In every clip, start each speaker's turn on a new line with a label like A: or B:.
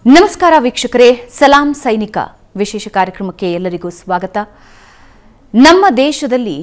A: ನಮಸ್ಕಾರ ವೀಕ್ಷಕರೇ ಸಲಾಂ ಸೈನಿಕ ವಿಶೇಷ ಕಾರ್ಯಕ್ರಮಕ್ಕೆ ಎಲ್ಲರಿಗೂ ಸ್ವಾಗತ ನಮ್ಮ ದೇಶದಲ್ಲಿ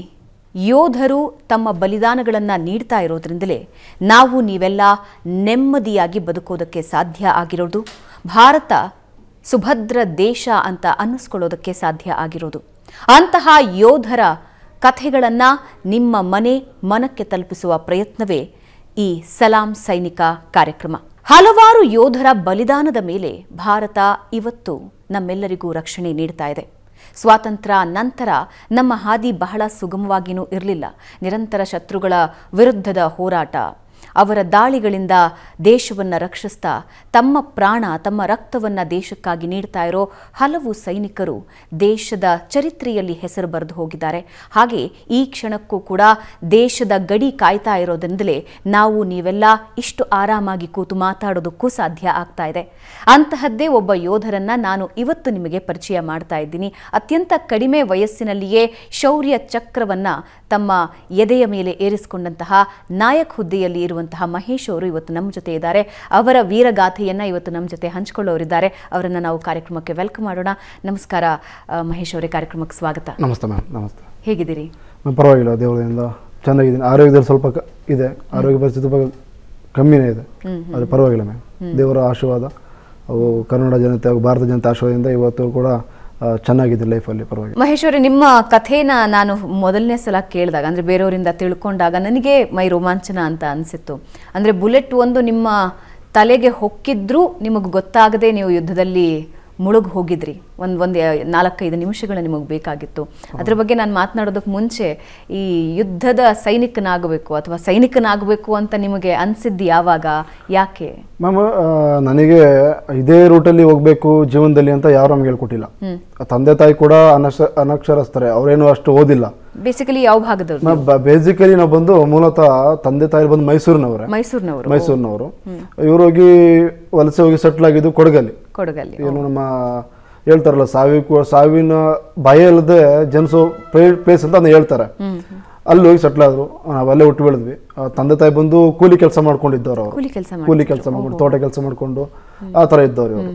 A: ಯೋಧರು ತಮ್ಮ ಬಲಿದಾನಗಳನ್ನು ನೀಡ್ತಾ ಇರೋದ್ರಿಂದಲೇ ನಾವು ನೀವೆಲ್ಲ ನೆಮ್ಮದಿಯಾಗಿ ಬದುಕೋದಕ್ಕೆ ಸಾಧ್ಯ ಆಗಿರೋದು ಭಾರತ ಸುಭದ್ರ ದೇಶ ಅಂತ ಅನ್ನಿಸ್ಕೊಳ್ಳೋದಕ್ಕೆ ಸಾಧ್ಯ ಆಗಿರೋದು ಅಂತಹ ಯೋಧರ ಕಥೆಗಳನ್ನು ನಿಮ್ಮ ಮನೆ ಮನಕ್ಕೆ ತಲುಪಿಸುವ ಪ್ರಯತ್ನವೇ ಈ ಸಲಾಂ ಸೈನಿಕ ಕಾರ್ಯಕ್ರಮ ಹಲವಾರು ಯೋಧರ ಬಲಿದಾನದ ಮೇಲೆ ಭಾರತ ಇವತ್ತು ನಮ್ಮೆಲ್ಲರಿಗೂ ರಕ್ಷಣೆ ನೀಡ್ತಾ ಇದೆ ಸ್ವಾತಂತ್ರ್ಯ ನಂತರ ನಮ್ಮ ಹಾದಿ ಬಹಳ ಸುಗಮವಾಗಿಯೂ ಇರಲಿಲ್ಲ ನಿರಂತರ ಶತ್ರುಗಳ ವಿರುದ್ಧದ ಹೋರಾಟ ಅವರ ದಾಳಿಗಳಿಂದ ದೇಶವನ್ನು ರಕ್ಷಿಸ್ತಾ ತಮ್ಮ ಪ್ರಾಣ ತಮ್ಮ ರಕ್ತವನ್ನು ದೇಶಕ್ಕಾಗಿ ನೀಡ್ತಾ ಇರೋ ಹಲವು ಸೈನಿಕರು ದೇಶದ ಚರಿತ್ರೆಯಲ್ಲಿ ಹೆಸರು ಬರೆದು ಹೋಗಿದ್ದಾರೆ ಹಾಗೆ ಈ ಕ್ಷಣಕ್ಕೂ ಕೂಡ ದೇಶದ ಗಡಿ ಕಾಯ್ತಾ ಇರೋದ್ರಿಂದಲೇ ನಾವು ನೀವೆಲ್ಲ ಇಷ್ಟು ಆರಾಮಾಗಿ ಕೂತು ಮಾತಾಡೋದಕ್ಕೂ ಸಾಧ್ಯ ಆಗ್ತಾ ಇದೆ ಅಂತಹದ್ದೇ ಒಬ್ಬ ಯೋಧರನ್ನ ನಾನು ಇವತ್ತು ನಿಮಗೆ ಪರಿಚಯ ಮಾಡ್ತಾ ಇದ್ದೀನಿ ಅತ್ಯಂತ ಕಡಿಮೆ ವಯಸ್ಸಿನಲ್ಲಿಯೇ ಶೌರ್ಯ ಚಕ್ರವನ್ನ ತಮ್ಮ ಎದೆಯ ಮೇಲೆ ಏರಿಸಿಕೊಂಡಂತಹ ನಾಯಕ್ ಹುದ್ದೆಯಲ್ಲಿ ಇರುವಂತಹ ಮಹೇಶ್ ಅವರು ಇವತ್ತು ನಮ್ಮ ಜೊತೆ ಇದ್ದಾರೆ ಅವರ ವೀರಗಾಥೆಯನ್ನ ಇವತ್ತು ನಮ್ಮ ಜೊತೆ ಹಂಚಿಕೊಳ್ಳೋರಿದ್ದಾರೆ ಅವರನ್ನ ನಾವು ಕಾರ್ಯಕ್ರಮಕ್ಕೆ ವೆಲ್ಕಮ್ ಮಾಡೋಣ ನಮಸ್ಕಾರ ಆ, ಮಹೇಶ್ ಅವರೇ ಕಾರ್ಯಕ್ರಮಕ್ಕೆ ಸ್ವಾಗತ
B: ನಮಸ್ತೆ ಮ್ಯಾಮ್ ನಮಸ್ತೆ
A: ಹೇಗಿದ್ದೀರಿ
B: ಮ್ಯಾಮ್ ಪರವಾಗಿಲ್ಲ ದೇವರಿಂದ ಚೆನ್ನಾಗಿದ್ದೀನಿ ಆರೋಗ್ಯದಲ್ಲಿ ಸ್ವಲ್ಪ ಕ- ಇದೆ ಆರೋಗ್ಯ ಪರಿಸ್ಥಿತಿ ಸ್ವಲ್ಪ ಕಮ್ಮಿನೇ ಇದೆ ಅದು ಪರವಾಗಿಲ್ಲ ಮ್ಯಾಮ್ ದೇವರ ಆಶೀರ್ವಾದ ಅವು ಕನ್ನಡ ಜನತೆ ಹಾಗೂ ಭಾರತ ಜನತೆ ಆಶೀರ್ವಾದದಿಂದ ಇವತ್ತು ಕೂಡ ಆ, ಚೆನ್ನಾಗಿದೆ ಲೈಫಲ್ಲಿ ಪರವಾಗಿಲ್ಲ
A: ಮಹೇಶ್ ಅವರೇ ನಿಮ್ಮ ಕಥೆನ ನಾನು ಮೊದಲನೇ ಸಲ ಕೇಳಿದಾಗ ಅಂದ್ರೆ ಬೇರೆಯವರಿಂದ ತಿಳ್ಕೊಂಡಾಗ ನನಗೆ ಮೈ ರೋಮಾಂಚನ ಅಂತ ಅನಿಸಿತ್ತು ಅಂದ್ರೆ ಬುಲೆಟ್ ಒಂದು ನಿಮ್ಮ ತಲೆಗೆ ಹೊಕ್ಕಿದ್ರೂ ನಿಮಗೆ ಗೊತ್ತಾಗದೆ ನೀವು ಯುದ್ಧದಲ್ಲಿ ಮುಳುಗ್ ಹೋಗಿದ್ರಿ ಒಂದು ಒಂದು ನಾಲ್ಕೈದು ನಿಮಿಷಗಳು ನಿಮಗೆ ಬೇಕಾಗಿತ್ತು ಅದ್ರ ಬಗ್ಗೆ ನಾನು ಮಾತನಾಡೋದಕ್ಕೆ ಮುಂಚೆ ಈ ಯುದ್ಧದ ಸೈನಿಕನಾಗಬೇಕು ಅಥವಾ ಸೈನಿಕನಾಗಬೇಕು ಅಂತ ನಿಮಗೆ ಅನಿಸಿದ್ದು ಯಾವಾಗ ಯಾಕೆ
B: ಮ್ಯಾಮ್ ಆ, ನನಗೆ ಇದೇ ರೂಟಲ್ಲಿ ಹೋಗಬೇಕು ಜೀವನದಲ್ಲಿ ಅಂತ ಯಾರು ನಮ್ಗೆ ಹೇಳ್ಕೊಟ್ಟಿಲ್ಲ ತಂದೆ ತಾಯಿ ಕೂಡ ಅನಕ್ಷ ಅನಕ್ಷರಸ್ತಾರೆ ಅವರೇನು ಅಷ್ಟು ಓದಿಲ್ಲ
A: ಬೇಸಿಕಲಿ ಯಾವ ಭಾಗದವ್ರು
B: ಬೇಸಿಕಲಿ ನಾವು ಬಂದು ಮೂಲತಃ ತಂದೆ ತಾಯಿ ಬಂದು ಮೈಸೂರಿನವರೇ
A: ಮೈಸೂರಿನವರು
B: ಮೈಸೂರಿನವರು ಇವ್ರು ಹೋಗಿ ವಲಸೆ ಹೋಗಿ ಸೆಟ್ಲ್ ಆಗಿದ್ದು ಕೊಡಗಲ್ಲಿ
A: ಕೊಡಗಲ್ಲಿ
B: ಏನು ನಮ್ಮ ಹೇಳ್ತಾರಲ್ಲ ಸಾವಿ ಕೂ- ಸಾವಿನ ಭಯ ಇಲ್ಲದೆ ಜನಿಸೋ ಪ್ಲೇಸ್ ಅಂತ ಅದನ್ನ ಹೇಳ್ತಾರೆ ಅಲ್ಲಿ ಹೋಗಿ ಸೆಟ್ಲ್ ಆದ್ರು ನಾವು ಅಲ್ಲೇ ಹುಟ್ಟು ಬೆಳೆದ್ವಿ ಆ, ತಂದೆ ತಾಯಿ ಬಂದು ಕೂಲಿ ಕೆಲಸ ಮಾಡ್ಕೊಂಡಿದ್ದವ್ರು ಅವರು
A: ಕೂಲಿ ಕೆಲಸ
B: ಕೂಲಿ ಕೆಲಸ ಮಾಡ್ಕೊಂಡು ತೋಟ ಕೆಲಸ ಮಾಡ್ಕೊಂಡು ಆ ಥರ ಇದ್ದವ್ರು ಇವರು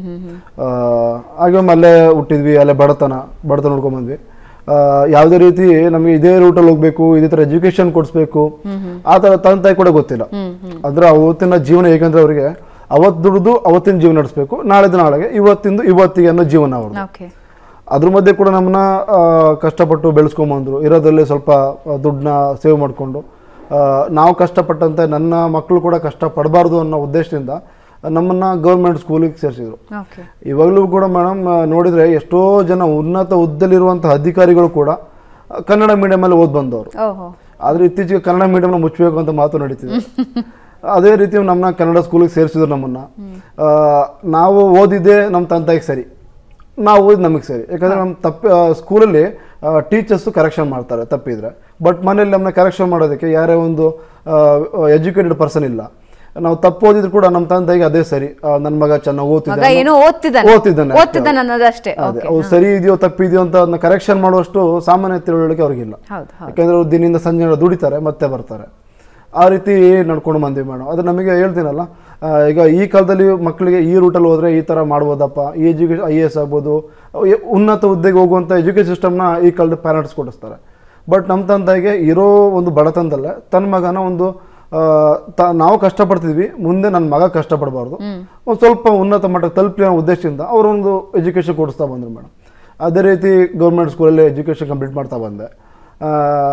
B: ಹಾಗೆ ಒಮ್ಮೆ ಅಲ್ಲೇ ಹುಟ್ಟಿದ್ವಿ ಅಲ್ಲೇ ಬಡತನ ಬಡತನ ನೋಡ್ಕೊಂಡ್ ಬಂದ್ವಿ ಆ, ಯಾವುದೇ ರೀತಿ ನಮಗೆ ಇದೇ ರೂಟಲ್ಲಿ ಹೋಗ್ಬೇಕು ಇದೇ ಥರ ಎಜುಕೇಶನ್ ಕೊಡಿಸ್ಬೇಕು ಆ ಥರ ತಂದೆ ತಾಯಿ ಕೂಡ ಗೊತ್ತಿಲ್ಲ ಅಂದ್ರೆ ಅವತ್ತಿನ ಜೀವನ ಹೇಗಂದ್ರೆ ಅವರಿಗೆ ಅವತ್ತು ದುಡಿದು ಅವತ್ತಿನ ಜೀವನ ನಡೆಸಬೇಕು ನಾಳೆದ ನಾಳೆಗೆ ಇವತ್ತಿಂದು ಇವತ್ತಿಗೆ ಅನ್ನೋ ಜೀವನ ಅವ್ರದ್ದು
A: ಓಕೆ
B: ಅದ್ರ ಮಧ್ಯೆ ಕೂಡ ನಮ್ಮನ್ನ ಆ, ಕಷ್ಟಪಟ್ಟು ಬೆಳೆಸ್ಕೊಂಬಂದ್ರು ಇರೋದ್ರಲ್ಲಿ ಸ್ವಲ್ಪ ಆ, ದುಡ್ಡನ್ನ ಸೇವ್ ಮಾಡಿಕೊಂಡು ನಾವು ಕಷ್ಟಪಟ್ಟಂತೆ ನನ್ನ ಮಕ್ಕಳು ಕೂಡ ಕಷ್ಟಪಡಬಾರ್ದು ಅನ್ನೋ ಉದ್ದೇಶದಿಂದ ನಮ್ಮನ್ನ ಗೌರ್ಮೆಂಟ್ ಸ್ಕೂಲಿಗೆ ಸೇರಿಸಿದ್ರು
A: ಓಕೆ
B: ಇವಾಗಲೂ ಕೂಡ ಮೇಡಮ್ ನೋಡಿದ್ರೆ ಎಷ್ಟೋ ಜನ ಉನ್ನತ ಹುದ್ದೆಲಿರುವಂತಹ ಅಧಿಕಾರಿಗಳು ಕೂಡ ಆ, ಕನ್ನಡ ಮೀಡಿಯಮಲ್ಲಿ ಓದ್ ಬಂದವರು
A: ಓಹೋ
B: ಆದ್ರೆ ಇತ್ತೀಚೆಗೆ ಕನ್ನಡ ಮೀಡಿಯಂನ ಮುಚ್ಚಬೇಕು ಅಂತ ಮಾತು ನಡೀತಿದೆ ಅದೇ ರೀತಿ ನಮ್ಮನ್ನ ಕನ್ನಡ ಸ್ಕೂಲಿಗೆ ಸೇರಿಸಿದ್ರು ನಮ್ಮನ್ನ ಆ, ನಾವು ಓದಿದ್ದೆ ನಮ್ಮ ತಂತಾಯಿಗೆ ಸರಿ ನಾವು ಓದಿ ನಮಗೆ ಸರಿ ಯಾಕಂದ್ರೆ ನಮ್ಮ ತಪ್ಪು ಸ್ಕೂಲಲ್ಲಿ ಟೀಚರ್ಸು ಕರೆಕ್ಷನ್ ಮಾಡ್ತಾರೆ ತಪ್ಪಿದ್ರೆ ಬಟ್ ಮನೇಲಿ ನಮ್ಮನ್ನ ಕರೆಕ್ಷನ್ ಮಾಡೋದಕ್ಕೆ ಯಾರೇ ಒಂದು ಎಜುಕೇಟೆಡ್ ಪರ್ಸನ್ ಇಲ್ಲ ನಾವು ತಪ್ಪು ಓದಿದ್ರು ಕೂಡ ನಮ್ಮ ತಂದೆಗೆ ಅದೇ ಸರಿ ನನ್ನ ಮಗ ಚೆನ್ನಾಗಿ
A: ಮಗ
B: ಓದ್ತಿದ್ದಾನೆ
A: ಏನೋ ಓದ್ತಿದ್ದಾನೆ
B: ಓದ್ತಿದ್ದಾನೆ ಅಷ್ಟೇ.
A: ಓದ್ತಿದ್ದಾನೆ ಅನ್ನೋದಷ್ಟೇ
B: ಅದೇ ಅವ್ರು ಸರಿ ಇದೆಯೋ ತಪ್ಪಿದೆಯೋ ಅಂತ ಅದನ್ನ ಕರೆಕ್ಷನ್ ಮಾಡುವಷ್ಟು ಸಾಮಾನ್ಯ ತಿಳುವಳಿಕೆ ಅವ್ರಿಗಿಲ್ಲ
A: ಹೌದು ಹೌದು
B: ಯಾಕಂದ್ರೆ ಅವ್ರು ದಿನದಿಂದ ಸಂಜೆ ದುಡಿತಾರೆ ಮತ್ತೆ ಬರ್ತಾರೆ ಆ ರೀತಿ ನಡ್ಕೊಂಡು ಬಂದ್ವಿ ಮೇಡಮ್ ಅದು ನಮಗೆ ಹೇಳ್ತೀನಲ್ಲ ಆ, ಈಗ ಈ ಕಾಲದಲ್ಲಿ ಮಕ್ಕಳಿಗೆ ಈ ರೂಟಲ್ಲಿ ಹೋದ್ರೆ ಈ ಥರ ಮಾಡ್ಬೋದಪ್ಪ ಈ ಎಜುಕೇಶನ್ ಐ ಎ ಎಸ್ ಆಗ್ಬೋದು ಅವು ಎ- ಉನ್ನತ ಹುದ್ದೆಗೆ ಹೋಗುವಂಥ ಎಜುಕೇಶನ್ ಸಿಸ್ಟಮ್ನ ಈ ಕಾಲದ ಪ್ಯಾರೆಂಟ್ಸ್ ಕೊಡಿಸ್ತಾರೆ ಬಟ್ ನಮ್ಮ ತಂದೆಗೆ ಇರೋ ಒಂದು ಬಡತನದಲ್ಲೇ ತನ್ನ ಮಗನ ಒಂದು ಆ, ತ ನಾವು ಕಷ್ಟಪಡ್ತಿದ್ವಿ ಮುಂದೆ ನನ್ನ ಮಗ ಕಷ್ಟಪಡಬಾರ್ದು ಒಂದು ಸ್ವಲ್ಪ ಉನ್ನತ ಮಟ್ಟಕ್ಕೆ ತಲುಪಲಿ ಅನ್ನೋ ಉದ್ದೇಶದಿಂದ ಅವರೊಂದು ಎಜುಕೇಶನ್ ಕೊಡಿಸ್ತಾ ಬಂದರು ಮೇಡಮ್ ಅದೇ ರೀತಿ ಗೌರ್ಮೆಂಟ್ ಸ್ಕೂಲಲ್ಲಿ ಎಜುಕೇಷನ್ ಕಂಪ್ಲೀಟ್ ಮಾಡ್ತಾ ಬಂದೆ ಆ,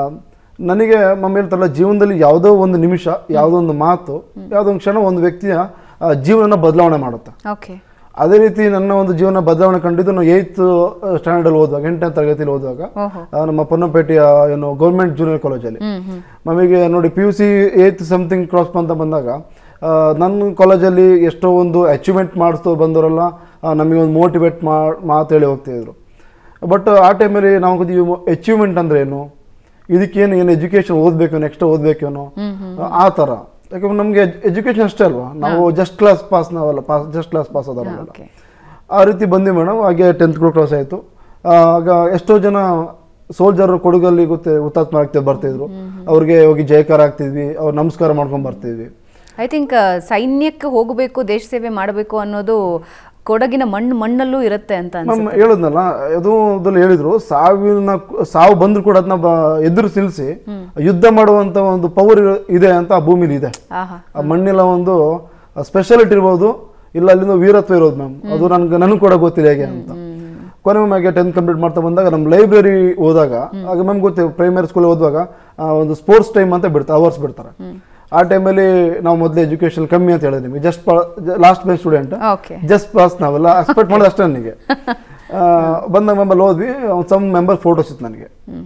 B: ನನಗೆ ಮಮ್ಮಿ ಹೇಳ್ತಾರಲ್ಲ ಜೀವನದಲ್ಲಿ ಯಾವುದೋ ಒಂದು ನಿಮಿಷ ಯಾವುದೋ ಒಂದು ಮಾತು ಯಾವುದೋ ಒಂದು ಕ್ಷಣ ಒಂದು ವ್ಯಕ್ತಿಯ ಆ, ಜೀವನನ ಬದಲಾವಣೆ ಮಾಡುತ್ತೆ
A: ಓಕೆ
B: ಅದೇ ರೀತಿ ನನ್ನ ಒಂದು ಜೀವನ ಬದಲಾವಣೆ ಕಂಡಿದ್ದು ನಾನು ಏಯ್ತ್ ಸ್ಟ್ಯಾಂಡರ್ಡಲ್ಲಿ ಓದುವಾಗ ಎಂಟನೇ ತರಗತಿಯಲ್ಲಿ ಓದುವಾಗ
A: ಓಹೋ
B: ಆ, ನಮ್ಮ ಪೊನ್ನಪೇಟೆಯ ಏನು ಗೌರ್ಮೆಂಟ್ ಜೂನಿಯರ್ ಕಾಲೇಜಲ್ಲಿ
A: ಹ್ಮ್ ಹ್ಮ್
B: ನಮಗೆ ನೋಡಿ P U C eight something cross ಅಂತ ಬಂದಾಗ ಆ, ನನ್ನ ಕಾಲೇಜಲ್ಲಿ ಎಷ್ಟೋ ಒಂದು ಅಚೀವ್ಮೆಂಟ್ ಮಾಡಿಸ್ತು ಬಂದವರೆಲ್ಲ ಆ, ನಮಗೆ ಒಂದು ಮೋಟಿವೇಟ್ ಮಾ ಮಾತು ಹೇಳಿ ಹೋಗ್ತಿದ್ರು ಬಟ್ ಆ ಟೈಮಲ್ಲಿ ನಾವು ಅಚೀವ್ಮೆಂಟ್ ಅಂದ್ರೆ ಏನು ಇದಕ್ಕೇನು ಏನು ಎಜುಕೇಶನ್ ಓದಬೇಕು ನೆಕ್ಸ್ಟ್ ಓದಬೇಕೇನೋ ಆ ಥರ ಯಾಕಂದ್ರೆ ನಮಗೆ ಎಜುಕೇಶನ್ ಅಷ್ಟೇ ಅಲ್ವಾ ನಾವು ಜಸ್ಟ್ ಕ್ಲಾಸ್ ಪಾಸ್ ನಾವಲ್ಲ ಪಾಸ್ ಜಸ್ಟ್ ಕ್ಲಾಸ್ ಪಾಸ್ ಆದವರಲ್ಲ
A: ಓಕೆ
B: ಆ ರೀತಿ ಬಂದ್ವಿ ಮೇಡಮ್ ಹಾಗೆ ಟೆಂತ್ ಕ್ಲಾಸ್ ಆಯಿತು ಆಗ ಎಷ್ಟೋ ಜನ ಸೋಲ್ಜರ್ ಕೊಡಗಲ್ಲಿ ಗೊತ್ತೇ ಹುತಾತ್ಮ ಆಗ್ತಾ ಬರ್ತಿದ್ರು ಅವ್ರಿಗೆ ಹೋಗಿ ಜಯಕಾರ ಆಗ್ತಿದ್ವಿ ಅವ್ರು ನಮಸ್ಕಾರ ಮಾಡ್ಕೊಂಡ್ ಬರ್ತಿದ್ವಿ
A: ಐ ಥಿಂಕ್ ಸೈನ್ಯಕ್ಕೆ ಹೋಗಬೇಕು ದೇಶ ಸೇವೆ ಮಾಡಬೇಕು ಅನ್ನೋದು ಕೊಡಗಿನ ಮಣ್ಣು ಮಣ್ಣಲ್ಲೂ ಇರುತ್ತೆ ಅಂತ ಅನ್ಸುತ್ತೆ
B: ನಮ್ಮ ಹೇಳಿದ್ನಲ್ಲ ಅದು ಅದ್ರಲ್ಲಿ ಹೇಳಿದ್ರು ಸಾವಿನ ಸಾವು ಬಂದ್ರು ಕೂಡ ಅದನ್ನ ಎದುರು ನಿಲ್ಲಿಸಿ ಯುದ್ಧ ಮಾಡುವಂತ ಒಂದು ಪವರ್ ಇದೆ ಅಂತ ಆ ಭೂಮಿಲಿ ಇದೆ
A: ಆಹಾ
B: ಆ ಮಣ್ಣಿನ ಒಂದು ಸ್ಪೆಷಾಲಿಟಿ ಇರ್ಬೋದು ಇಲ್ಲ ಅಲ್ಲಿಂದ ವೀರತ್ವ ಇರೋದು ಮ್ಯಾಮ್ ಅದು ನನ್ಗೆ ನನಗೆ ಕೂಡ ಗೊತ್ತಿಲ್ಲ ಹೇಗೆ ಅಂತ ಕೊನೆ ಮ್ಯಾಗೆ ಟೆಂತ್ ಕಂಪ್ಲೀಟ್ ಮಾಡ್ತಾ ಬಂದಾಗ ನಮ್ಮ ಲೈಬ್ರರಿ ಹೋದಾಗ ಆಗ ಮ್ಯಾಮ್ ಗೊತ್ತು ಪ್ರೈಮರಿ ಸ್ಕೂಲ್ ಓದುವಾಗ ಆ, ಒಂದು ಸ್ಪೋರ್ಟ್ಸ್ ಟೈಮ್ ಅಂತ ಬಿಡ್ತಾರೆ ಅವರ್ಸ್ ಬಿಡ್ತಾರೆ ಆ ಟೈಮಲ್ಲಿ ನಾವು ಮೊದಲು ಎಜುಕೇಶನ್ ಕಮ್ಮಿ ಅಂತ ಹೇಳಿದ್ವಿ ನಿಮಗೆ just last bench student
A: okay
B: just pass ನಾವೆಲ್ಲ ಎಕ್ಸ್ಪೆಕ್ಟ್ ಮಾಡೋದು ಅಷ್ಟೇ ನನಗೆ ಆ, ಬಂದಾಗ ಮೆಂಬರ್ ಓದ್ವಿ ಸಮ್ ಮೆಂಬರ್ ಫೋಟೋಸ್ ಇತ್ತು ನನಗೆ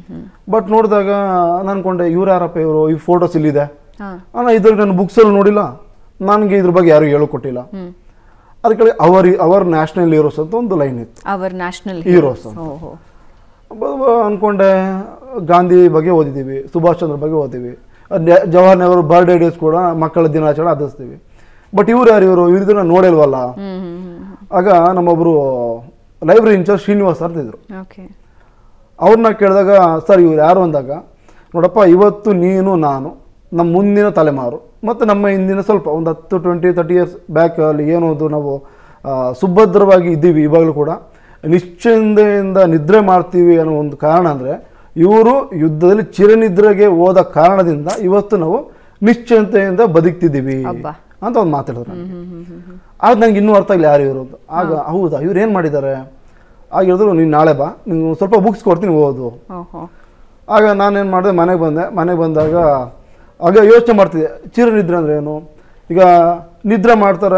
B: ಬಟ್ ನೋಡಿದಾಗ ನಾನು ಅನ್ಕೊಂಡೆ ಇವ್ರು ಯಾರಪ್ಪ ಇವರು ಈ ಫೋಟೋಸ್ ಇಲ್ಲಿದೆ
A: ಹಾ
B: ಅಣ್ಣ ಇದ್ರಲ್ಲಿ ನಾನು ಬುಕ್ಸಲ್ಲಿ ನೋಡಿಲ್ಲ ನನಗೆ ಇದ್ರ ಬಗ್ಗೆ ಯಾರು ಹೇಳಿಕೊಟ್ಟಿಲ್ಲ
A: ಹ್ಮ್
B: ಅದಕ್ಕೆ ಅವರ್ ಅವರ್ ನ್ಯಾಷನಲ್ ಹೀರೋಸ್ ಅಂತ ಒಂದು ಲೈನ್ ಇತ್ತು
A: ಅವರ್ ನ್ಯಾಷನಲ್
B: ಹೀರೋಸ್
A: ಓಹೋ
B: ಬ- ಬ- ಅನ್ಕೊಂಡೆ ಗಾಂಧಿ ಬಗ್ಗೆ ಓದಿದ್ದೀವಿ ಸುಭಾಷ್ ಚಂದ್ರ ಬಗ್ಗೆ ಓದಿದ್ದೀವಿ ನೆ- ಜವಾಹರ್ ನೆಹರು ಬರ್ಡೇ ಡೇಸ್ ಕೂಡ ಮಕ್ಕಳ ದಿನಾಚರಣೆ ಆಚರಿಸ್ತೀವಿ ಬಟ್ ಇವ್ರು ಯಾರು ಇವರು ಇವ್ರಿದ್ರೆ ನಾನು ನೋಡಿಲ್ವಲ್ಲ
A: ಹ್ಮ್ ಹ್ಮ್ ಹ್ಮ್
B: ಆಗ ನಮ್ಮೊಬ್ಬರು ಲೈಬ್ರರಿ ಇನ್ಚಾರ್ಜ್ ಶ್ರೀನಿವಾಸ್ ಅಂತ ಇದ್ರು
A: ಓಕೆ
B: ಅವ್ರನ್ನ ಕೇಳಿದಾಗ ಸರ್ ಇವ್ರು ಯಾರು ಅಂದಾಗ ನೋಡಪ್ಪ ಇವತ್ತು ನೀನು ನಾನು ನಮ್ಮ ಮುಂದಿನ ತಲೆಮಾರು ಮತ್ತು ನಮ್ಮ ಹಿಂದಿನ ಸ್ವಲ್ಪ ಒಂದು ಹತ್ತು ಟ್ವೆಂಟಿ ತರ್ಟಿ ಇಯರ್ಸ್ ಬ್ಯಾಕ್ ಅಲ್ಲಿ ಏನೋದು ನಾವು ಆ, ಸುಭದ್ರವಾಗಿ ಇದ್ದೀವಿ ಇವಾಗಲೂ ಕೂಡ ನಿಶ್ಚಿಂತೆಯಿಂದ ನಿದ್ರೆ ಮಾಡ್ತೀವಿ ಅನ್ನೋ ಒಂದು ಕಾರಣ ಅಂದರೆ ಇವರು ಯುದ್ಧದಲ್ಲಿ ಚಿರನಿದ್ರೆಗೆ ಹೋದ ಕಾರಣದಿಂದ ಇವತ್ತು ನಾವು ನಿಶ್ಚಿಂತೆಯಿಂದ ಬದುಕ್ತಿದ್ದೀವಿ
A: ಅಬ್ಬಾ.
B: ಅಂತ ಒಂದು ಮಾತಾಡಿದ್ರು ನನಗೆ ಆಗ ನನಗೆ ಇನ್ನೂ ಅರ್ಥ ಆಗಿಲ್ಲ ಯಾರು ಇವರು ಅಂತ ಆಗ ಹೌದಾ ಇವ್ರು ಏನು ಮಾಡಿದ್ದಾರೆ ಆಗ ಹೇಳಿದ್ರು ನೀನು ನಾಳೆ ಬಾ ನೀವು ಸ್ವಲ್ಪ ಬುಕ್ಸ್ ಕೊಡ್ತೀನಿ ಓದು
A: ಓಹೋ
B: ಆಗ ನಾನೇನು ಮಾಡಿದೆ ಮನೆಗೆ ಬಂದೆ ಮನೆಗೆ ಬಂದಾಗ ಆಗ ಯೋಚನೆ ಮಾಡ್ತಿದ್ದೆ ಚಿರನಿದ್ರೆ ಅಂದ್ರೆ ಏನು ಈಗ ನಿದ್ರೆ ಮಾಡ್ತಾರೆ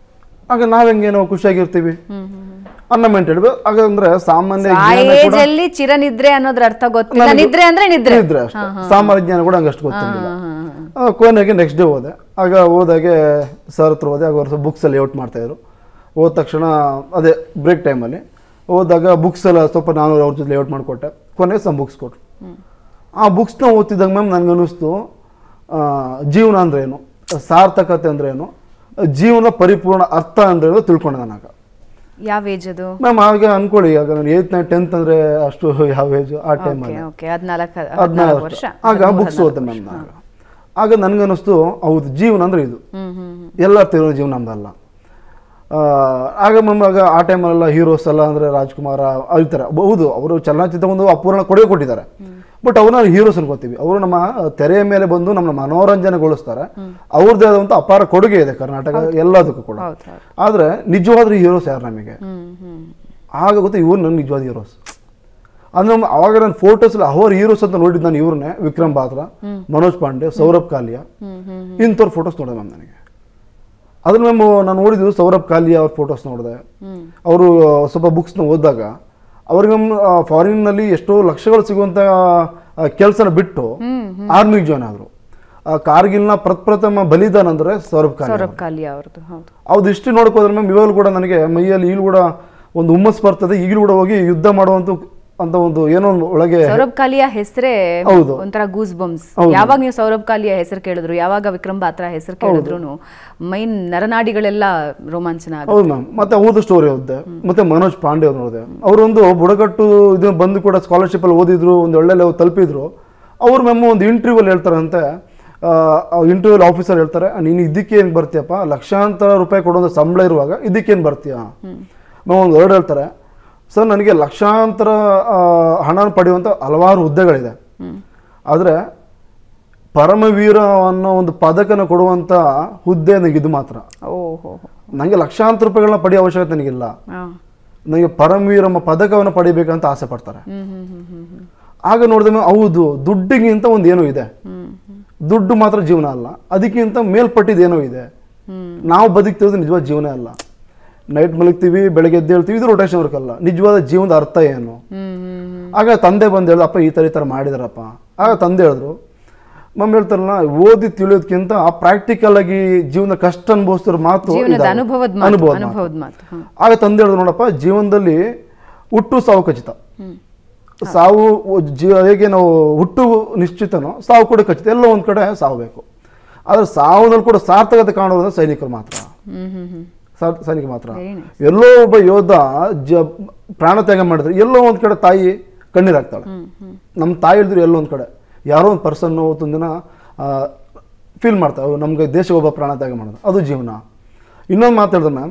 B: ಆಗ ನಾವ್ ಹೆಂಗೇನೋ ಖುಷಿಯಾಗಿರ್ತೀವಿ
A: ಹ್ಮ್ ಹ್ಮ್
B: ಅನ್ನ ಮೇಂಟೈನ್ ಆಗ ಅಂದ್ರೆ ಸಾಮಾನ್ಯ
A: ಆ
B: ಜ್ಞಾನ
A: ಏಜ್
B: ಕೂಡ
A: ಅಲ್ಲಿ ಚಿರನಿದ್ರೆ ಅನ್ನೋದ್ರ ಅರ್ಥ ಗೊತ್ತಿಲ್ಲ
B: ನನಗೆ-
A: ನಿದ್ರೆ ಅಂದ್ರೆ ನಿದ್ರೆ
B: ನಿದ್ರೆ ಅಷ್ಟೇ ಸಾಮಾನ್ಯ ಜ್ಞಾನ ಕೂಡ ಹಂಗಷ್ಟು ಗೊತ್ತಿರಲಿಲ್ಲ
A: ಹಾ, ಹಾ, ಹಾ.
B: ಆ, ಕೊನೆಗೆ ನೆಕ್ಸ್ಟ್ ಡೇ ಹೋದೆ ಆಗ ಹೋದಾಗೆ ಸರ್ ಹತ್ರ ಹೋದೆ ಆಗ ಅವ್ರು ಬುಕ್ಸ್ ಅಲ್ಲಿ ಔಟ್ ಮಾಡ್ತಾಯಿದ್ರು ಹೋದ ತಕ್ಷಣ ಅದೇ ಬ್ರೇಕ್ ಟೈಮಲ್ಲಿ ಹೋದಾಗ ಬುಕ್ಸ್ ಎಲ್ಲ ಸ್ವಲ್ಪ ನಾನು ಅವ್ರ ಜೊತೆ ಲೇಔಟ್ ಮಾಡಿಕೊಟ್ಟೆ ಕೊನೆಗೆ ಸಮ್ ಬುಕ್ಸ್ ಕೊಟ್ಟರು ಆ ಬುಕ್ಸ್ನ ಓದ್ತಿದ್ದಾಗ ಮ್ಯಾಮ್ ನನಗೆ ಅನ್ನಿಸ್ತು ಆ, ಜೀವನ ಅಂದ್ರೆ ಏನು ಸಾರ್ಥಕತೆ ಅಂದ್ರೆ ಏನು ಜೀವನ ಪರಿಪೂರ್ಣ ಅರ್ಥ ಅಂದ್ರೆ ಏನು ತಿಳ್ಕೊಂಡೆ ನಾನು ಆಗ
A: ಯಾವ ಏಜ್ ಅದು
B: ಮ್ಯಾಮ್ ಆಗ ಅನ್ಕೊಳ್ಳಿ ಆಗ ನಾನು ಏಯ್ತ್ ನೈನ್ ಟೆಂತ್ ಅಂದ್ರೆ ಅಷ್ಟು ಯಾವ ಏಜು ಆ
A: ಓಕೆ
B: ಟೈಮಲ್ಲಿ
A: ಓಕೆ ಹದಿನಾಲ್ಕು
B: ಹದಿನಾರು
A: ಹದಿನಾಲ್ಕು
B: ವರ್ಷ
A: ವರ್ಷ
B: ಆಗ ಬುಕ್ಸ್ ಓದ್ತೆ ಮ್ಯಾಮ್ ನಾನು ಆಗ ನನ್ಗನ್ನಿಸ್ತು ಹೌದು ಜೀವನ ಅಂದ್ರೆ ಇದು
A: ಹ್ಮ್ ಹ್ಮ್ ಹ್ಮ್
B: ಎಲ್ಲ ತಿರೋ ಜೀವನ ನಮ್ದಲ್ಲ ಆ, ಆಗ ಮ್ಯಾಮ್ ಆಗ ಆ ಟೈಮಲ್ಲೆಲ್ಲ ಹೀರೋಸ್ ಎಲ್ಲ ಅಂದ್ರೆ ರಾಜ್ಕುಮಾರ ಈ ಥರ ಹೌದು ಅವರು ಚಲನಚಿತ್ರ ಒಂದು ಅಪೂರ್ಣ ಕೊಡುಗೆ ಕೊಟ್ಟಿದ್ದಾರೆ ಬಟ್ ಅವ್ರನ್ನ ಹೀರೋಸ್ ಅನ್ಕೋತೀವಿ ಅವರು ನಮ್ಮ ತೆರೆಯ ಮೇಲೆ ಬಂದು ನಮ್ಮ ಮನೋರಂಜನೆಗೊಳಿಸ್ತಾರೆ ಅವ್ರದ್ದೇ ಆದಂಥ ಅಪಾರ ಕೊಡುಗೆ ಇದೆ ಕರ್ನಾಟಕ ಎಲ್ಲದಕ್ಕೂ ಕೂಡ
A: ಹೌದು ಹೌದು
B: ಆದ್ರೆ ನಿಜವಾದ ಹೀರೋಸ್ ಯಾರು ನಮಗೆ
A: ಹ್ಮ್ ಹ್ಮ್
B: ಆಗ ಗೊತ್ತಾ ಇವ್ರು ನನ್ನ ನಿಜವಾದ ಹೀರೋಸ್ ಅಂದ್ರೆ ನಮ್ಮ- ಅವಾಗ ನಾನು ಫೋಟೋಸ್ ಅವರ ಹೀರೋಸ್ ಅಂತ ನೋಡಿದ್ದು ನಾನು ಇವ್ರನ್ನೇ ವಿಕ್ರಮ್ ಬಾತ್ರ ಮನೋಜ್ ಪಾಂಡೆ ಸೌರಭ್ ಕಾಲಿಯಾ
A: ಹ್ಮ್ ಹ್ಮ್
B: ಇಂಥವ್ರ ಫೋಟೋಸ್ ನೋಡಿದೆ ಮ್ಯಾಮ್ ನನಗೆ ಅದ್ರ ಮ್ಯಾಮ್ ನಾನು ನೋಡಿದ್ದು ಸೌರಭ್ ಕಾಲಿಯಾ ಅವ್ರ ಫೋಟೋಸ್ ನೋಡಿದೆ
A: ಹ್ಮ್
B: ಅವರು ಸ್ವಲ್ಪ ಬುಕ್ಸ್ನ ಓದಿದಾಗ ಅವ್ರಿಗೆ ಮ್ಯಾಮ್ ಫಾರಿನ್ನಲ್ಲಿ ಎಷ್ಟೋ ಲಕ್ಷಗಳು ಸಿಗುವಂಥ ಕೆಲಸನ ಬಿಟ್ಟು ಆರ್ಮಿಗೆ ಜಾಯ್ನ್ ಆದರು ಕಾರ್ಗಿಲ್ನ ಪ್ರಪ್ರಥಮ ಬಲಿದಾನ ಅಂದರೆ ಸೌರಭ್ ಕಾಲಿಯಾ
A: ಸೌರಭ್ ಕಾಲಿಯಾ ಅವ್ರದ್ದು ಹೌದು
B: ಅವ್ದು ಇಷ್ಟು ನೋಡ್ಕೋದ್ರೆ ಮ್ಯಾಮ್ ಇವಾಗಲೂ ಕೂಡ ನನಗೆ ಮೈಯಲ್ಲಿ ಈಗಲೂ ಕೂಡ ಒಂದು ಹುಮ್ಮಸ್ ಬರ್ತದೆ ಈಗಲೂ ಕೂಡ ಹೋಗಿ ಯುದ್ಧ ಮಾಡುವಂತ ಅಂತ ಒಂದು ಏನೋ ಒಂದು ಒಳಗೆ
A: ಸೌರಭ್ ಕಾಲಿಯಾ ಹೆಸರೇ
B: ಹೌದು.
A: ಒಂಥರ ಗೂಸ್ ಬಂಬ್ಸ್
B: ಹೌದು.
A: ಯಾವಾಗ ನೀವು ಸೌರಭ್ ಕಾಲಿಯಾ ಹೆಸರು ಕೇಳಿದ್ರು ಯಾವಾಗ ವಿಕ್ರಮ್ ಬಾತ್ರಾ ಹೆಸರು ಕೇಳಿದ್ರು ಮೈನ್ ನರನಾಡಿಗಳೆಲ್ಲ ರೋಮಾಂಚನ ಆಗುತ್ತೆ
B: ಹೌದು ಮ್ಯಾಮ್ ಮತ್ತೆ ಅವ್ರದ್ದು ಸ್ಟೋರಿ ಓದಿದೆ ಮತ್ತೆ ಮನೋಜ್ ಪಾಂಡೆ ಅವ್ರು ನೋಡಿದೆ ಅವರೊಂದು ಬುಡಕಟ್ಟು ಇದು ಬಂದು ಕೂಡ ಸ್ಕಾಲರ್ಶಿಪ್ ಅಲ್ಲಿ ಓದಿದ್ರು ಒಂದು ಒಳ್ಳೆ ಲೆವೆಲ್ ತಲುಪಿದ್ರು ಅವ್ರು ಮ್ಯಾಮ್ ಒಂದು ಇಂಟರ್ವ್ಯೂ ಅಲ್ಲಿ ಹೇಳ್ತಾರಂತೆ ಇಂಟರ್ವ್ಯೂ ಆಫೀಸರ್ ಹೇಳ್ತಾರೆ ನೀನು ಇದಕ್ಕೆ ಏನು ಬರ್ತೀಯಪ್ಪ ಲಕ್ಷಾಂತರ ರೂಪಾಯಿ ಕೊಡೋ ಸಂಬಳ ಇರುವಾಗ ಇದಕ್ಕೇನು ಬರ್ತೀಯ ಮ್ಯಾಮ್ ಒಂದು ವರ್ಡ್ ಹೇಳ್ತಾರೆ ಸರ್ ನನಗೆ ಲಕ್ಷಾಂತರ ಆ, ಹಣ ಪಡೆಯುವಂಥ ಹಲವಾರು ಹುದ್ದೆಗಳಿದೆ ಆದರೆ ಪರಮವೀರ ಅನ್ನೋ ಒಂದು ಪದಕನ ಕೊಡುವಂಥ ಹುದ್ದೆ ನನಗೆ ಇದು ಮಾತ್ರ
A: ಓಹೋ
B: ನನಗೆ ಲಕ್ಷಾಂತರ ರೂಪಾಯಿಗಳನ್ನ ಪಡೆಯೋ ಅವಶ್ಯಕತೆ ನನಗಿಲ್ಲ
A: ಹಾ
B: ನನಗೆ ಪರಮವೀರಮ್ಮ ಪದಕವನ್ನು ಪಡಿಬೇಕಂತ ಆಸೆ ಪಡ್ತಾರೆ
A: ಹ್ಮ್ ಹ್ಮ್ ಹ್ಮ್ ಹ್ಮ್ ಹ್ಮ್
B: ಆಗ ನೋಡಿದ ಮೇಲೆ ಹೌದು ದುಡ್ಡಿಗಿಂತ ಒಂದು ಏನೋ ಇದೆ
A: ಹ್ಮ್ ಹ್ಮ್
B: ದುಡ್ಡು ಮಾತ್ರ ಜೀವನ ಅಲ್ಲ ಅದಕ್ಕಿಂತ ಮೇಲ್ಪಟ್ಟಿದ್ದು ಏನೋ ಇದೆ
A: ಹ್ಮ್
B: ನಾವು ಬದುಕ್ತಿರೋದು ನಿಜವಾದ ಜೀವನ ಅಲ್ಲ ನೈಟ್ ಮಲಗ್ತೀವಿ ಬೆಳಗ್ಗೆ ಎದ್ದು ಹೇಳ್ತೀವಿ ಇದು ರೊಟೇಷನ್ ವರ್ಕ್ ಅಲ್ಲ ನಿಜವಾದ ಜೀವನದ ಅರ್ಥ ಏನು
A: ಹ್ಮ್ ಹ್ಮ್
B: ಆಗ ತಂದೆ ಬಂದು ಹೇಳ್ದ ಅಪ್ಪ ಈ ಥರ ಈ ಥರ ಮಾಡಿದಾರಪ್ಪ ಆಗ ತಂದೆ ಹೇಳಿದ್ರು ಮಮ್ಮಿ ಹೇಳ್ತಾರಲ್ಲ ಓದಿ ತಿಳಿಯೋದಕ್ಕಿಂತ ಪ್ರಾಕ್ಟಿಕಲ್ ಆಗಿ ಜೀವನ ಕಷ್ಟ ಅನುಭವಿಸಿದ್ರ ಮಾತು
A: ಜೀವನದ
B: ಇದಾವೆ.
A: ಅನುಭವದ ಮಾತು
B: ಅನುಭವದ ಮಾತು.
A: ಅನುಭವದ ಮಾತು ಹ್ಮ್.
B: ಆಗ ತಂದೆ ಹೇಳಿದ್ರು ನೋಡಪ್ಪ ಜೀವನದಲ್ಲಿ ಹುಟ್ಟು ಸಾವು ಖಚಿತ
A: ಹ್ಮ್
B: ಸಾವು ಜೀವ ಹೇಗೆ ನಾವು ಹುಟ್ಟು ನಿಶ್ಚಿತನೋ ಸಾವು ಕೂಡ ಖಚಿತ ಎಲ್ಲೋ ಒಂದು ಕಡೆ ಸಾವು ಬೇಕು ಆದರೆ ಸಾವುನಲ್ಲಿ ಕೂಡ ಸಾರ್ಥಕತೆ ಕಾಣೋದು ಅಂದ್ರೆ ಸೈನಿಕರು ಮಾತ್ರ
A: ಹ್ಮ್ ಹ್ಮ್ ಹ್ಮ್
B: ಸಾ- ಸೈನಿಕ ಮಾತ್ರ
A: Very nice.
B: ಎಲ್ಲೋ ಒಬ್ಬ ಯೋಧ ಜ ಪ್ರಾಣ ತ್ಯಾಗ ಮಾಡಿದ್ರೆ ಎಲ್ಲೋ ಒಂದು ಕಡೆ ತಾಯಿ ಕಣ್ಣೀರಾಗ್ತಾಳೆ
A: ಹ್ಮ್ ಹ್ಮ್
B: ನಮ್ಮ ತಾಯಿ ಹೇಳಿದ್ರು ಎಲ್ಲೋ ಒಂದು ಕಡೆ ಯಾರೋ ಒಂದು ಪರ್ಸನ್ ಅವತ್ತೊಂದು ದಿನ ಫೀಲ್ ಮಾಡ್ತಾರೆ ನಮ್ಗೆ ದೇಶ ಒಬ್ಬ ಪ್ರಾಣ ತ್ಯಾಗ ಮಾಡೋದು ಅದು ಜೀವನ ಇನ್ನೊಂದು ಮಾತು ಹೇಳಿದ್ರೆ ಮ್ಯಾಮ್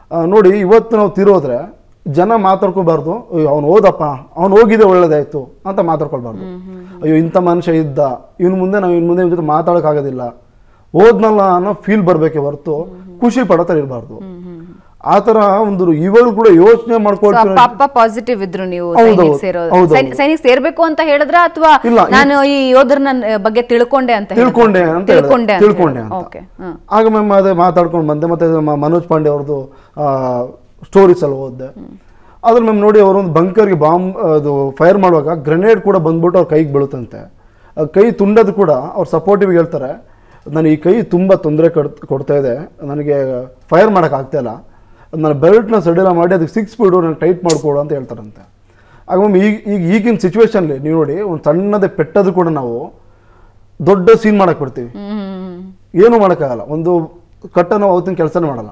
B: ಆ, ನೋಡಿ ಇವತ್ತು ನಾವು ತಿರೋದ್ರೆ ಜನ ಮಾತಾಡ್ಕೋಬಾರ್ದು ಅಯ್ಯೋ ಅವ್ನು ಓದಪ್ಪ ಅವ್ನು ಹೋಗಿದ್ದೆ ಒಳ್ಳೇದಾಯ್ತು ಅಂತ ಮಾತಾಡ್ಕೊಳ್ಬಾರ್ದು ಅಯ್ಯೋ ಇಂಥ ಮನುಷ್ಯ ಇದ್ದ ಇವ್ನು ಮುಂದೆ ನಾವು ಇನ್ನು ಮುಂದೆ ಇವ್ನ ಜೊತೆ ಮಾತಾಡೋಕ್ಕಾಗೋದಿಲ್ಲ ಓದ್ನಲ್ಲ ಅನ್ನೋ ಫೀಲ್ ಬರಬೇಕೆ ಹೊರತು ಖುಷಿ ಪಡೋ ಥರ ಇರಬಾರ್ದು ಆ ಥರ ಒಂದು ಇವಾಗಲೂ ಕೂಡ ಯೋಚನೆ
A: So,
B: ಮಾಡ್ಕೊಳ್ತೀವಿ
A: ಅಪ್ಪ ಅಪ್ಪ ಪಾಸಿಟಿವ್ ಇದ್ರು ನೀವು
B: ಹೌದು,
A: ಸೈನಿಕ್
B: ಹೌದು.
A: ಸೇರೋದು
B: ಹೌದು,
A: ಸೈನ್-
B: ಹೌದು.
A: ಸೈನಿಕ್ ಸೇರ್ಬೇಕು ಅಂತ ಹೇಳಿದ್ರ ಅಥವಾ
B: ಇಲ್ಲ, ಈ-
A: ನಾನು ಈ ಯೋಧರನ ಬಗ್ಗೆ ತಿಳ್ಕೊಂಡೆ ಅಂತ ಹೇಳಿದ್ರಾ?
B: ತಿಳ್ಕೊಂಡೆ ಅಂತ ಹೇಳಿದೆ.
A: ತಿಳ್ಕೊಂಡೆ ಅಂತ
B: ತಿಳ್ಕೊಂಡೆ
A: ಹೇಳಿದ್ರು.
B: ಅಂತ
A: ಓಕೆ ಹ್ಮ್
B: ಆಗ ಮ್ಯಾಮ್ ಅದೇ ಮಾತಾಡ್ಕೊಂಡು ಬಂದೆ ಮತ್ತೆ ನಮ್ಮ ಮನೋಜ್ ಪಾಂಡೆ ಅವ್ರದ್ದು ಸ್ಟೋರೀಸ್ ಎಲ್ಲ ಓದಿದೆ ಅದ್ರ ಮ್ಯಾಮ್ ನೋಡಿ ಅವರು ಒಂದು ಬಂಕರ್ಗೆ ಬಾಂಬ್ ಅದು ಫೈರ್ ಮಾಡುವಾಗ ಗ್ರೆನೇಡ್ ಕೂಡ ಬಂದ್ಬಿಟ್ಟು ಅವ್ರ ಕೈಗೆ ಬೀಳುತ್ತಂತೆ ಆ ಕೈ ತುಂಡೋದು ಕೂಡ ಅವ್ರು ಸಪೋರ್ಟಿವ್ ಹೇಳ್ತಾರೆ ನನಗೆ ಈ ಕೈ ತುಂಬ ತೊಂದರೆ ಕೊಡ್ತಾ ಇದೆ ನನಗೆ ಫೈರ್ ಮಾಡೋಕ್ಕಾಗ್ತಾ ಇಲ್ಲ ನನ್ನ ಬೆಲ್ಟ್ನ ಸಡಿಲ ಮಾಡಿ ಅದಕ್ಕೆ ಸಿಕ್ಸ್ ಬಿಡು ನನಗೆ ಟೈಟ್ ಮಾಡಿಕೊಡು ಅಂತ ಹೇಳ್ತಾರಂತೆ ಆಗ ಮ್ಯಾಮ್ ಈಗ ಈಗ ಈಗಿನ ಸಿಚುವೇಶನ್ಲಿ ನೀವು ನೋಡಿ ಒಂದು ಸಣ್ಣದೇ ಪೆಟ್ಟದು ಕೂಡ ನಾವು ದೊಡ್ಡ ಸೀನ್ ಮಾಡಕ್ಕೆ ಬಿಡ್ತೀವಿ
A: ಹ್ಮ್
B: ಏನೂ ಮಾಡೋಕ್ಕಾಗಲ್ಲ ಒಂದು ಕಟ್ಟ ನಾವು ಅವತ್ತಿನ ಕೆಲಸನೇ ಮಾಡಲ್ಲ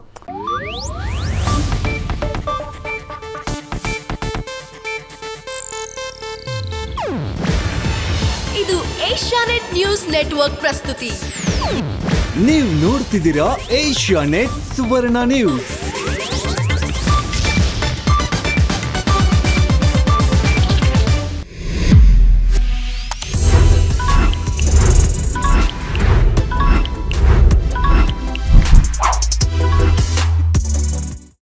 C: ಇದು ಏಷ್ಯಾನೆಟ್ ನ್ಯೂಸ್ ನೆಟ್ವರ್ಕ್ ಪ್ರಸ್ತುತಿ
D: ನೀವು ನೋಡ್ತಿದ್ದೀರಾ ಏಷ್ಯಾ ನೆಟ್ ಸುವರ್ಣ ನ್ಯೂಸ್